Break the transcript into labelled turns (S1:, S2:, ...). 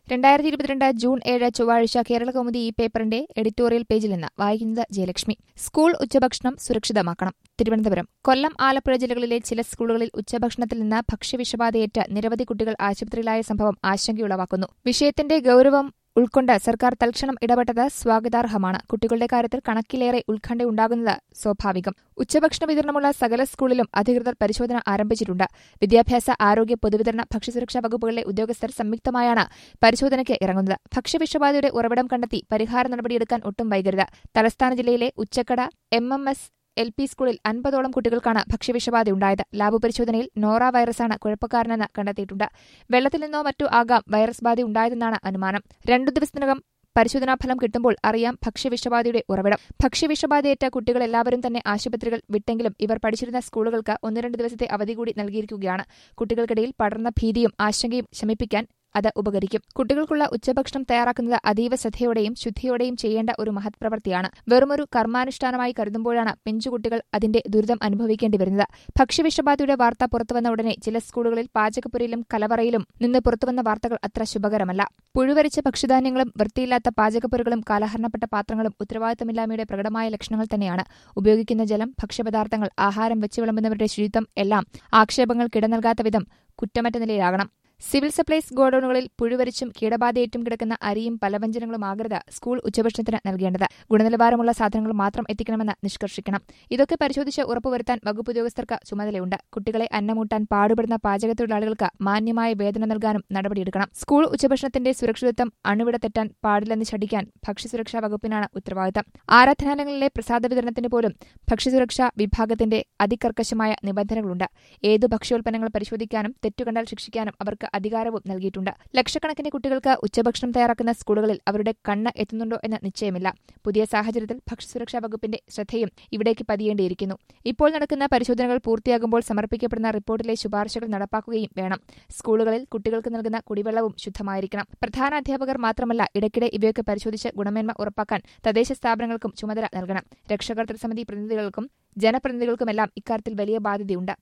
S1: രണ്ടായിരത്തി ഇരുപത്തിരണ്ട് ജൂൺ ഏഴ് ചൊവ്വാഴ്ച കേരള കൗമുദി ഈ പേപ്പറിന്റെ എഡിറ്റോറിയൽ പേജിൽ നിന്ന് വായിക്കുന്നത് ജയലക്ഷ്മി സ്കൂൾ ഉച്ചഭക്ഷണം സുരക്ഷിതമാക്കണം തിരുവനന്തപുരം കൊല്ലം ആലപ്പുഴ ജില്ലകളിലെ ചില സ്കൂളുകളിൽ ഉച്ചഭക്ഷണത്തിൽ നിന്ന് ഭക്ഷ്യവിഷബാധയേറ്റ് നിരവധി കുട്ടികൾ ആശുപത്രിയിലായ സംഭവം ആശങ്കയുളവാക്കുന്നു വിഷയത്തിന്റെ ഗൌരവം ഉൾക്കൊണ്ട് സർക്കാർ തൽക്ഷണം ഇടപെട്ടത് സ്വാഗതാർഹമാണ് കുട്ടികളുടെ കാര്യത്തിൽ കണക്കിലേറെ ഉത്കണ്ഠയുണ്ടാകുന്നത് സ്വാഭാവികം ഉച്ചഭക്ഷണ വിതരണമുള്ള സകല സ്കൂളിലും അധികൃതർ പരിശോധന ആരംഭിച്ചിട്ടുണ്ട് വിദ്യാഭ്യാസ ആരോഗ്യ പൊതുവിതരണ ഭക്ഷ്യസുരക്ഷാ വകുപ്പുകളിലെ ഉദ്യോഗസ്ഥർ സംയുക്തമായാണ് പരിശോധനയ്ക്ക് ഇറങ്ങുന്നത് ഭക്ഷ്യവിഷബാധയുടെ ഉറവിടം കണ്ടെത്തി പരിഹാര നടപടിയെടുക്കാൻ ഒട്ടും വൈകരുത് തലസ്ഥാന ജില്ലയിലെ Uchakkada M M S L P സ്കൂളിൽ അൻപതോളം കുട്ടികൾക്കാണ് ഭക്ഷ്യവിഷബാധയുണ്ടായത് ലാബ് പരിശോധനയിൽ നോറ വൈറസാണ് കുഴപ്പക്കാരനെന്ന് കണ്ടെത്തിയിട്ടുണ്ട് വെള്ളത്തിൽ നിന്നോ മറ്റോ ആകാം വൈറസ് ബാധ ഉണ്ടായതെന്നാണ് അനുമാനം രണ്ടു ദിവസത്തിനകം പരിശോധനാ ഫലം കിട്ടുമ്പോൾ അറിയാം ഭക്ഷ്യവിഷബാധയുടെ ഉറവിടം ഭക്ഷ്യവിഷബാധയേറ്റ കുട്ടികൾ എല്ലാവരും തന്നെ ആശുപത്രികൾ വിട്ടെങ്കിലും ഇവർ പഠിച്ചിരുന്ന സ്കൂളുകൾക്ക് ഒന്ന് രണ്ട് ദിവസത്തെ അവധി കൂടി നൽകിയിരിക്കുകയാണ് കുട്ടികൾക്കിടയിൽ പടർന്ന ഭീതിയും ആശങ്കയും ശമിപ്പിക്കാൻ അത് ഉപകരിക്കും കുട്ടികൾക്കുള്ള ഉച്ചഭക്ഷണം തയ്യാറാക്കുന്നത് അതീവ ശ്രദ്ധയോടെയും ശുദ്ധിയോടെയും ചെയ്യേണ്ട ഒരു മഹത് പ്രവൃത്തിയാണ് വെറുമൊരു കർമാനുഷ്ഠാനമായി കരുതുമ്പോഴാണ് പിഞ്ചുകുട്ടികൾ അതിന്റെ ദുരിതം അനുഭവിക്കേണ്ടി വരുന്നത് ഭക്ഷ്യവിഷബാധയുടെ വാർത്ത പുറത്തുവന്ന ഉടനെ ചില സ്കൂളുകളിൽ പാചകപ്പുരയിലും കലവറയിലും നിന്ന് പുറത്തുവന്ന വാർത്തകൾ അത്ര ശുഭകരമല്ല പുഴുവരിച്ച ഭക്ഷ്യധാന്യങ്ങളും വൃത്തിയില്ലാത്ത പാചകപ്പുരകളും കാലഹരണപ്പെട്ട പാത്രങ്ങളും ഉത്തരവാദിത്തമില്ലായ്മയുടെ പ്രകടമായ ലക്ഷണങ്ങൾ തന്നെയാണ് ഉപയോഗിക്കുന്ന ജലം ഭക്ഷ്യപദാർത്ഥങ്ങൾ ആഹാരം വെച്ച് വിളമ്പുന്നവരുടെ ശുചിത്വം എല്ലാം ആക്ഷേപങ്ങൾ കിടനൽകാത്ത വിധം കുറ്റമറ്റ നിലയിലാകണം സിവിൽ സപ്ലൈസ് ഗോഡൌണുകളിൽ പുഴുവരിച്ചും കീടബാധയേറ്റും കിടക്കുന്ന അരിയും പലവ്യഞ്ജനങ്ങളും ആകരുത് സ്കൂൾ ഉച്ചഭക്ഷണത്തിന് നൽകേണ്ടത് ഗുണനിലവാരമുള്ള സാധനങ്ങൾ മാത്രം എത്തിക്കണമെന്ന് നിഷ്കർഷിക്കണം ഇതൊക്കെ പരിശോധിച്ച് ഉറപ്പുവരുത്താൻ വകുപ്പ് ഉദ്യോഗസ്ഥർക്ക് ചുമതലയുണ്ട് കുട്ടികളെ അന്നമൂട്ടാൻ പാടുപെടുന്ന പാചകത്തൊഴിലാളികൾക്ക് മാന്യമായ വേതനം നൽകാനും നടപടിയെടുക്കണം സ്കൂൾ ഉച്ചഭക്ഷണത്തിന്റെ സുരക്ഷിതത്വം അണുവിട തെറ്റാൻ പാടില്ലെന്ന് ശഠിക്കാൻ ഭക്ഷ്യസുരക്ഷാ വകുപ്പിനാണ് ഉത്തരവാദിത്തം ആരാധനാലയങ്ങളിലെ പ്രസാദ വിതരണത്തിന് പോലും ഭക്ഷ്യസുരക്ഷാ വിഭാഗത്തിന്റെ അതികർക്കശമായ നിബന്ധനകളുണ്ട് ഏതു ഭക്ഷ്യോൽപ്പന്നങ്ങൾ പരിശോധിക്കാനും തെറ്റുകണ്ടാൽ ശിക്ഷിക്കാനും അവർക്ക് അധികാരവും നൽകിയിട്ടുണ്ട് ലക്ഷക്കണക്കിന് കുട്ടികൾക്ക് ഉച്ചഭക്ഷണം തയ്യാറാക്കുന്ന സ്കൂളുകളിൽ അവരുടെ കണ്ണ് എത്തുന്നുണ്ടോ എന്ന് നിശ്ചയമില്ല പുതിയ സാഹചര്യത്തിൽ ഭക്ഷ്യസുരക്ഷാ വകുപ്പിന്റെ ശ്രദ്ധയും ഇവിടേക്ക് പതിയേണ്ടിയിരിക്കുന്നു ഇപ്പോൾ നടക്കുന്ന പരിശോധനകൾ പൂർത്തിയാകുമ്പോൾ സമർപ്പിക്കപ്പെടുന്ന റിപ്പോർട്ടിലെ ശുപാർശകൾ നടപ്പാക്കുകയും വേണം സ്കൂളുകളിൽ കുട്ടികൾക്ക് നൽകുന്ന കുടിവെള്ളവും ശുദ്ധമായിരിക്കണം പ്രധാന അധ്യാപകർ മാത്രമല്ല ഇടയ്ക്കിടെ ഇവയൊക്കെ പരിശോധിച്ച് ഗുണമേന്മ ഉറപ്പാക്കാൻ തദ്ദേശ സ്ഥാപനങ്ങൾക്കും ചുമതല നൽകണം രക്ഷകർത്തൃ സമിതി പ്രതിനിധികൾക്കും ജനപ്രതിനിധികൾക്കുമെല്ലാം ഇക്കാര്യത്തിൽ വലിയ ബാധ്യതയുണ്ട്